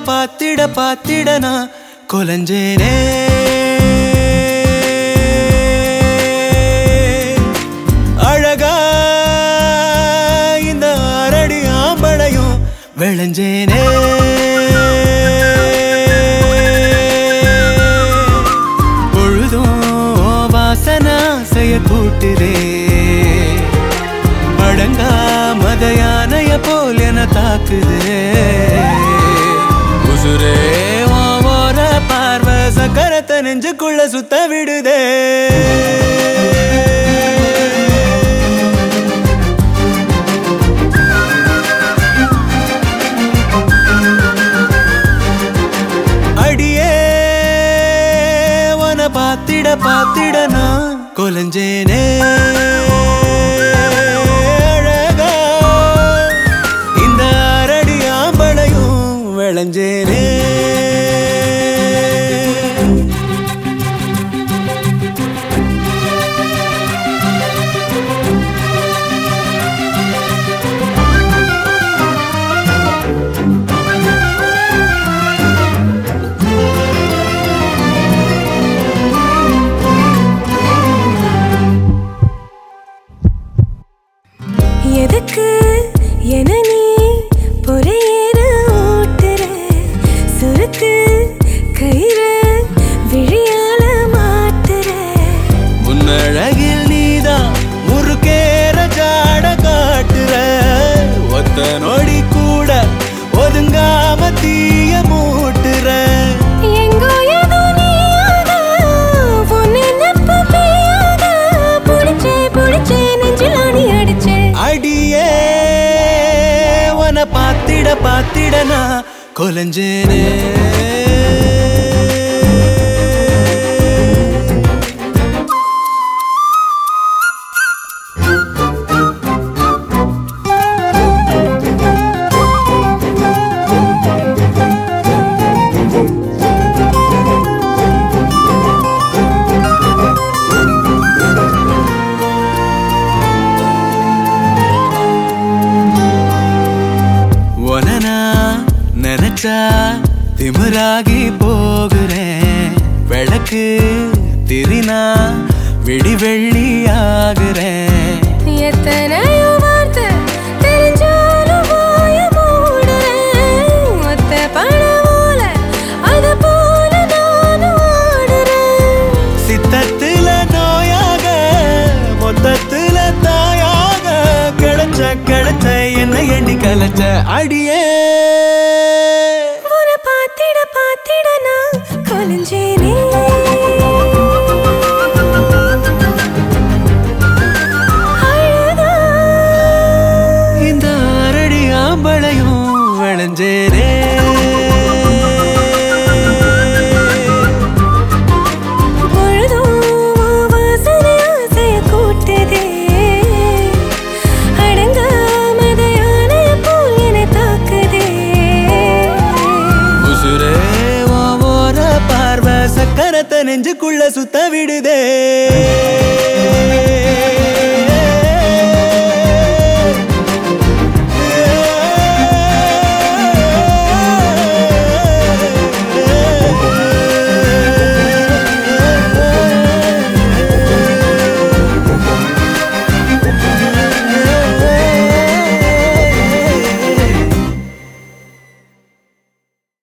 பாத்திட பாத்திட நான் கொலஞ்சேனே அழகா இந்த அரடி ஆம்பளையும் விளைஞ்சேனே பொழுதும் உன் வாசனை செய்ய கூட்டுதே அடங்கா மத யானைய போல் என தாக்குதே உசுரே உன் ஓர பார்வை சக்கரத்தை நெஞ்சுக்குள்ள சுத்த விடுதே அடியே உன பாத்திட பாத்திட நான் கொலஞ்சேனே அழகா இந்த அரடி ஆம்பளையும் விளைஞ்சேனே எதுக்கு என நீ பொறையேற ஓட்டுற சுருக்கு கயிறு விழியால மாட்டுற உன்னழகில் நீதான் முறுக்கேற ஜாட காட்டுற ஒத்த நொடி கூட ஒதுங்காம தீய மூட்டுற எங்கோ ஏதோ நீயாத உன் நினைப்பு பெய்யாத புடிச்சே புடிச்சே நெஞ்சில் ஆணி அடிச்சே அடியே உன பாத்திட பாத்திட நான் கொலஞ்சேனே உனனா நினைச்சா திமிராகி போகிறேன் விளக்கு திரினா விடி வெள்ளி ஆகுறேன் எத்தனையோ வார்த்தை தெரிஞ்சாலும் வாய மூடுறேன் ஒத்த பணமோல அது போல நானும் ஆடுறேன் சித்தத்துல நோயாக மொத்தத்துல தாயாக கிடைச்ச கிடைச்ச என்ன எண்ணி கலைச்ச அடியே உன்னை பாத்திட பாத்திட நான் கொலைஞ்சேனே அழகா இந்த அரடி ஆம்பளையும் விளைஞ்சேனே பொழுதும் உன் வாசனை ஆசைய கூட்டுதே. அடங்காமத யானைய போல் என்னை தாக்குதே. உசுரே உன் ஓர பார்வை சக்கரத்தை நெஞ்சுக்குள்ள சுத்த விடுதே